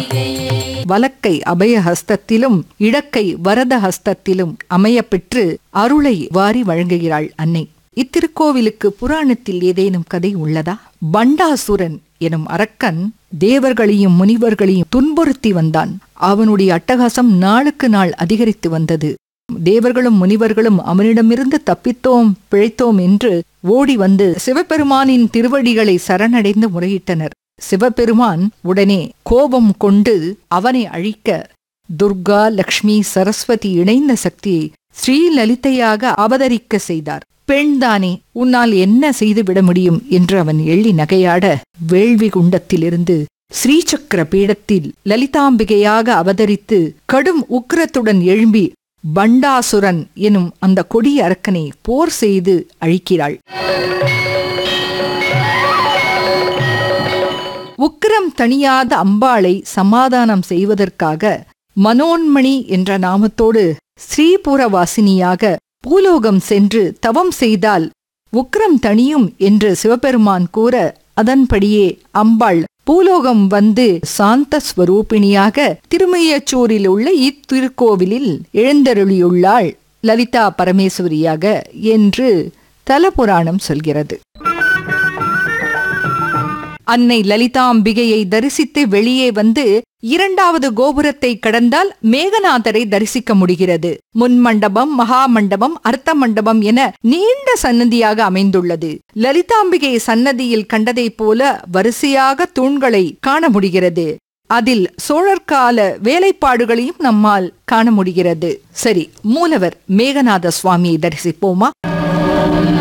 வலக்கை அபய ஹஸ்தத்திலும் இடக்கை வரத ஹஸ்தத்திலும் அமையப்பெற்று அருளை வாரி வழங்குகிறாள் அன்னை இத்திருக்கோவிலுக்கு புராணத்தில் ஏதேனும் கதை உள்ளதா பண்டாசுரன் எனும் அரக்கன் தேவர்களையும் முனிவர்களையும் துன்புறுத்தி வந்தான் அவனுடைய அட்டகாசம் நாளுக்கு நாள் அதிகரித்து வந்தது தேவர்களும் முனிவர்களும் அவனிடமிருந்து தப்பித்தோம் பிழைத்தோம் என்று ஓடி வந்து சிவபெருமானின் திருவடிகளை சரணடைந்து முறையிட்டனர் சிவபெருமான் உடனே கோபம் கொண்டு அவனை அழிக்க துர்கா லக்ஷ்மி சரஸ்வதி இணைந்த சக்தியை ஸ்ரீலலிதையாக அவதரிக்க செய்தார் பெண்தானே உன்னால் என்ன செய்துவிட முடியும் என்று அவன் எள்ளி நகையாட வேள்வி குண்டத்திலிருந்து ஸ்ரீசக்கர பீடத்தில் லலிதாம்பிகையாக அவதரித்து கடும் உக்கிரத்துடன் எழும்பி பண்டாசுரன் எனும் அந்த கொடிய அரக்கனை போர் செய்து அழிக்கிறாள் உக்கிரம் தணியாத அம்பாளை சமாதானம் செய்வதற்காக மனோன்மணி என்ற நாமத்தோடு ஸ்ரீபுரவாசினியாக பூலோகம் சென்று தவம் செய்தால் உக்கிரம் தணியும் என்று சிவபெருமான் கூற அதன்படியே அம்பாள் பூலோகம் வந்து சாந்த ஸ்வரூபிணியாக திருமையச்சூரில் உள்ள இத்திருக்கோவிலில் எழுந்தருளியுள்ளாள் லலிதா பரமேஸ்வரியாக என்று தலபுராணம் சொல்கிறது அன்னை லலிதாம்பிகையை தரிசித்து வெளியே வந்து இரண்டாவது கோபுரத்தை கடந்தால் மேகநாதரை தரிசிக்க முடிகிறது முன் மண்டபம் மகா மண்டபம் அர்த்த மண்டபம் என நீண்ட சன்னதியாக அமைந்துள்ளது லலிதாம்பிகை சன்னதியில் கண்டதைப் போல வரிசையாக தூண்களை காண முடிகிறது அதில் சோழர்கால வேலைப்பாடுகளையும் நம்மால் காண முடிகிறது சரி மூலவர் மேகநாத சுவாமியை தரிசிப்போமா